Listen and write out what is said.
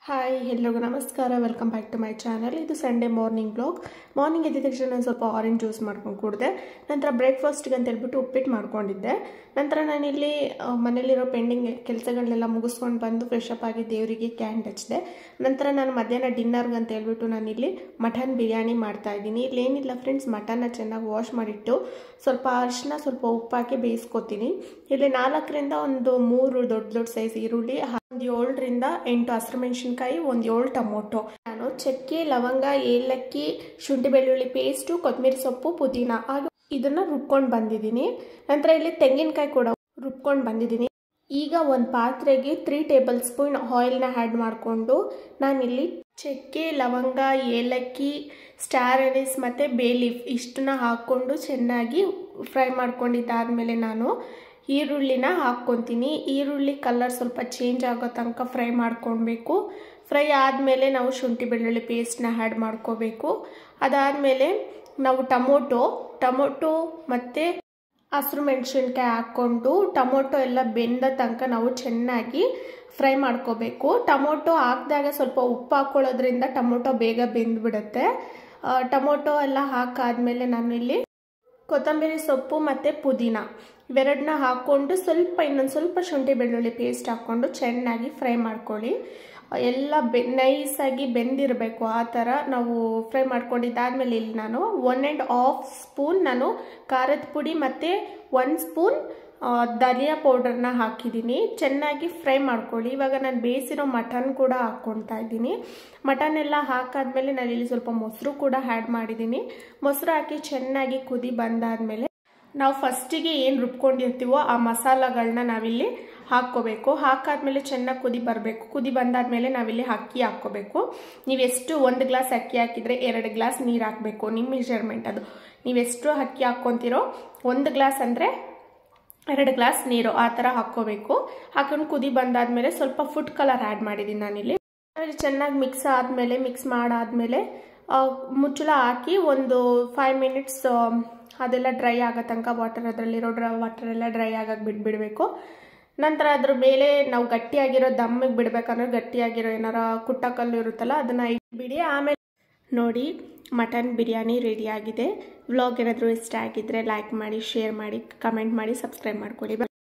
hi ಎಲ್ರಿಗೂ ನಮಸ್ಕಾರ welcome back to my channel ಇದು ಸಂಡೇ ಮಾರ್ನಿಂಗ್ ಬ್ಲಾಗ್ ಮಾರ್ನಿಂಗ್ ಎದ್ದ ತಕ್ಷಣ ನಾನು ಸ್ವಲ್ಪ ಆರೆಂಜ್ ಜ್ಯೂಸ್ ಮಾಡ್ಕೊಂಡು ಕುಡಿದೆ ನಂತರ ಬ್ರೇಕ್ಫಾಸ್ಟ್ಗೆ ಅಂತ ಹೇಳ್ಬಿಟ್ಟು ಉಪ್ಪಿಟ್ಟು ಮಾಡ್ಕೊಂಡಿದ್ದೆ ನಂತರ ನಾನಿಲ್ಲಿ ಆ, ಮನೇಲಿರೋ ಪೆಂಡಿಂಗ್ ಕೆಲಸಗಳನ್ನೆಲ್ಲ ಮುಗಿಸ್ಕೊಂಡು ಬಂದು ಫ್ರೆಶ್ ಅಪ್ ಆಗಿ ದೇವರಿಗೆ ಕ್ಯಾಂಡ್ ಹಚ್ಚಿದೆ ನಂತರ ನಾನು ಮಧ್ಯಾಹ್ನ ಡಿನ್ನರ್ಗೆ ಅಂತ ಹೇಳ್ಬಿಟ್ಟು ನಾನಿಲ್ಲಿ ಮಟನ್ ಬಿರಿಯಾನಿ ಮಾಡ್ತಾ ಇದ್ದೀನಿ ಇಲ್ಲಿ ಏನಿಲ್ಲ ಫ್ರೆಂಡ್ಸ್ ಮಟನ್ನ ಚೆನ್ನಾಗಿ ವಾಶ್ ಮಾಡಿಟ್ಟು ಸ್ವಲ್ಪ ಅರಿಶಿನ ಸ್ವಲ್ಪ ಉಪ್ಪು ಹಾಕಿ ಬೇಯಿಸ್ಕೊತೀನಿ ಇಲ್ಲಿ ನಾಲ್ಕರಿಂದ ಒಂದು ಮೂರು ದೊಡ್ಡ ದೊಡ್ಡ ಸೈಜ್ ಈರುಳ್ಳಿ ಒಂದು ಏಳರಿಂದ ಎಂಟು ಹಸಿರು ಮೆಣಸಿನ್ಕಾಯಿ ಒಂದು ಏಳು ಟೊಮೊಟೊ ನಾನು ಚಕ್ಕೆ ಲವಂಗ ಏಲಕ್ಕಿ ಶುಂಠಿ ಬೆಳ್ಳುಳ್ಳಿ ಪೇಸ್ಟು ಕೊತ್ತಂಬರಿ ಸೊಪ್ಪು ಪುದೀನ ಹಾಗೂ ಇದನ್ನ ರುಬ್ಕೊಂಡು ಬಂದಿದ್ದೀನಿ ನಂತರ ಇಲ್ಲಿ ತೆಂಗಿನಕಾಯಿ ಕೂಡ ರುಬ್ಕೊಂಡು ಬಂದಿದ್ದೀನಿ ಈಗ ಒಂದು ಪಾತ್ರೆಗೆ ತ್ರೀ ಟೇಬಲ್ ಸ್ಪೂನ್ ಆಯಿಲ್ನ ಆ್ಯಡ್ ಮಾಡಿಕೊಂಡು ನಾನಿಲ್ಲಿ ಚಕ್ಕೆ ಲವಂಗ ಏಲಕ್ಕಿ ಸ್ಟಾರ್ ಅನಿಸ್ ಮತ್ತು ಬೇಲೀಫ್ ಇಷ್ಟನ್ನ ಹಾಕ್ಕೊಂಡು ಚೆನ್ನಾಗಿ ಫ್ರೈ ಮಾಡ್ಕೊಂಡಿದ್ದಾದಮೇಲೆ ನಾನು ಈರುಳ್ಳಿನ ಹಾಕ್ಕೊತೀನಿ ಈರುಳ್ಳಿ ಕಲರ್ ಸ್ವಲ್ಪ ಚೇಂಜ್ ಆಗೋ ತನಕ ಫ್ರೈ ಮಾಡ್ಕೊಳ್ಬೇಕು ಫ್ರೈ ಆದಮೇಲೆ ನಾವು ಶುಂಠಿ ಬೆಳ್ಳುಳ್ಳಿ ಪೇಸ್ಟ್ನ ಆ್ಯಡ್ ಮಾಡ್ಕೋಬೇಕು ಅದಾದಮೇಲೆ ನಾವು ಟೊಮೊಟೊ ಟೊಮೊಟೊ ಮತ್ತು ಹಸಿರು ಮೆಣಸಿನ್ಕಾಯಿ ಹಾಕ್ಕೊಂಡು ಟೊಮೊಟೊ ಎಲ್ಲ ಬೆಂದ ತನಕ ನಾವು ಚೆನ್ನಾಗಿ ಫ್ರೈ ಮಾಡ್ಕೋಬೇಕು ಟೊಮೊಟೊ ಹಾಕಿದಾಗ ಸ್ವಲ್ಪ ಉಪ್ಪು ಹಾಕ್ಕೊಳ್ಳೋದ್ರಿಂದ ಟೊಮೊಟೊ ಬೇಗ ಬೆಂದ್ಬಿಡುತ್ತೆ ಆ, ಟೊಮೊಟೊ ಎಲ್ಲ ಹಾಕಾದ್ಮೇಲೆ ನಾನು ಇಲ್ಲಿ ಕೊತ್ತಂಬರಿ ಸೊಪ್ಪು ಮತ್ತು ಪುದೀನ ಇವೆರಡನ್ನ ಹಾಕ್ಕೊಂಡು ಸ್ವಲ್ಪ ಇನ್ನೊಂದು ಸ್ವಲ್ಪ ಶುಂಠಿ ಬೆಳ್ಳುಳ್ಳಿ ಪೇಸ್ಟ್ ಹಾಕ್ಕೊಂಡು ಚೆನ್ನಾಗಿ ಫ್ರೈ ಮಾಡ್ಕೊಳ್ಳಿ ಎಲ್ಲ ಬೆ ನೈಸಾಗಿ ಬೆಂದಿರಬೇಕು ಆ ಥರ ನಾವು ಫ್ರೈ ಮಾಡ್ಕೊಂಡಿದ್ದಾದಮೇಲೆ ಇಲ್ಲಿ ನಾನು ಒನ್ ಆ್ಯಂಡ್ ಹಾಫ್ ಸ್ಪೂನ್ ನಾನು ಖಾರದ ಪುಡಿ ಮತ್ತು ಒನ್ ಸ್ಪೂನ್ ಧನಿಯಾ ಪೌಡರ್ನ ಹಾಕಿದ್ದೀನಿ ಚೆನ್ನಾಗಿ ಫ್ರೈ ಮಾಡ್ಕೊಳ್ಳಿ ಇವಾಗ ನಾನು ಬೇಯಿಸಿರೋ ಮಟನ್ ಕೂಡ ಹಾಕ್ಕೊಳ್ತಾ ಇದ್ದೀನಿ ಮಟನ್ ಎಲ್ಲ ಹಾಕಾದ್ಮೇಲೆ ನಾನು ಇಲ್ಲಿ ಸ್ವಲ್ಪ ಮೊಸರು ಕೂಡ ಆ್ಯಡ್ ಮಾಡಿದ್ದೀನಿ ಮೊಸರು ಹಾಕಿ ಚೆನ್ನಾಗಿ ಕುದಿ ಬಂದಾದಮೇಲೆ ನಾವು ಫಸ್ಟಿಗೆ ಏನು ರುಬ್ಕೊಂಡಿರ್ತೀವೋ ಆ ಮಸಾಲಗಳನ್ನ ನಾವಿಲ್ಲಿ ಹಾಕ್ಕೋಬೇಕು ಹಾಕಾದ್ಮೇಲೆ ಚೆನ್ನಾಗಿ ಕುದಿ ಬರಬೇಕು ಕುದಿ ಬಂದಾದ್ಮೇಲೆ ನಾವಿಲ್ಲಿ ಅಕ್ಕಿ ಹಾಕ್ಕೋಬೇಕು ನೀವು ಎಷ್ಟು ಒಂದು ಗ್ಲಾಸ್ ಅಕ್ಕಿ ಹಾಕಿದರೆ ಎರಡು ಗ್ಲಾಸ್ ನೀರು ಹಾಕಬೇಕು ನಿಮ್ಮ ಮೆಜರ್ಮೆಂಟ್ ಅದು ನೀವೆಷ್ಟು ಅಕ್ಕಿ ಹಾಕ್ಕೊತೀರೋ ಒಂದು ಗ್ಲಾಸ್ ಅಂದರೆ ಎರಡು ಗ್ಲಾಸ್ ನೀರು ಆ ಥರ ಹಾಕ್ಕೋಬೇಕು ಹಾಕೊಂಡು ಕುದಿ ಬಂದಾದ್ಮೇಲೆ ಸ್ವಲ್ಪ ಫುಡ್ ಕಲರ್ ಆ್ಯಡ್ ಮಾಡಿದ್ದೀನಿ ನಾನಿಲ್ಲಿ ಆಮೇಲೆ ಚೆನ್ನಾಗಿ ಮಿಕ್ಸ್ ಆದಮೇಲೆ ಮಿಕ್ಸ್ ಮಾಡಾದ್ಮೇಲೆ ಆ, ಮುಚ್ಚಳ ಹಾಕಿ ಒಂದು ಫೈವ್ ಮಿನಿಟ್ಸ್ ಅದೆಲ್ಲ ಡ್ರೈ ಆಗೋ ತನಕ ವಾಟರ್ ಅದರಲ್ಲಿರೋ ಡ್ರೈ ವಾಟರ್ ಎಲ್ಲ ಡ್ರೈ ಆಗಕ್ಕೆ ಬಿಟ್ಬಿಡಬೇಕು ನಂತರ ಅದ್ರ ಮೇಲೆ ನಾವು ಗಟ್ಟಿಯಾಗಿರೋ ದಮ್ಮಿಗೆ ಬಿಡ್ಬೇಕಂದ್ರೆ ಗಟ್ಟಿಯಾಗಿರೋ ಏನಾರ ಕುಟ್ಟಕಲ್ಲು ಇರುತ್ತಲ್ಲ ಅದನ್ನು ಇಟ್ಬಿಡಿ ಆಮೇಲೆ ನೋಡಿ ಮಟನ್ ಬಿರಿಯಾನಿ ರೆಡಿಯಾಗಿದೆ ವ್ಲಾಗ್ ಏನಾದರೂ ಇಷ್ಟ ಆಗಿದ್ದರೆ ಲೈಕ್ ಮಾಡಿ ಶೇರ್ ಮಾಡಿ ಕಮೆಂಟ್ ಮಾಡಿ ಸಬ್ಸ್ಕ್ರೈಬ್ ಮಾಡ್ಕೊಳ್ಳಿ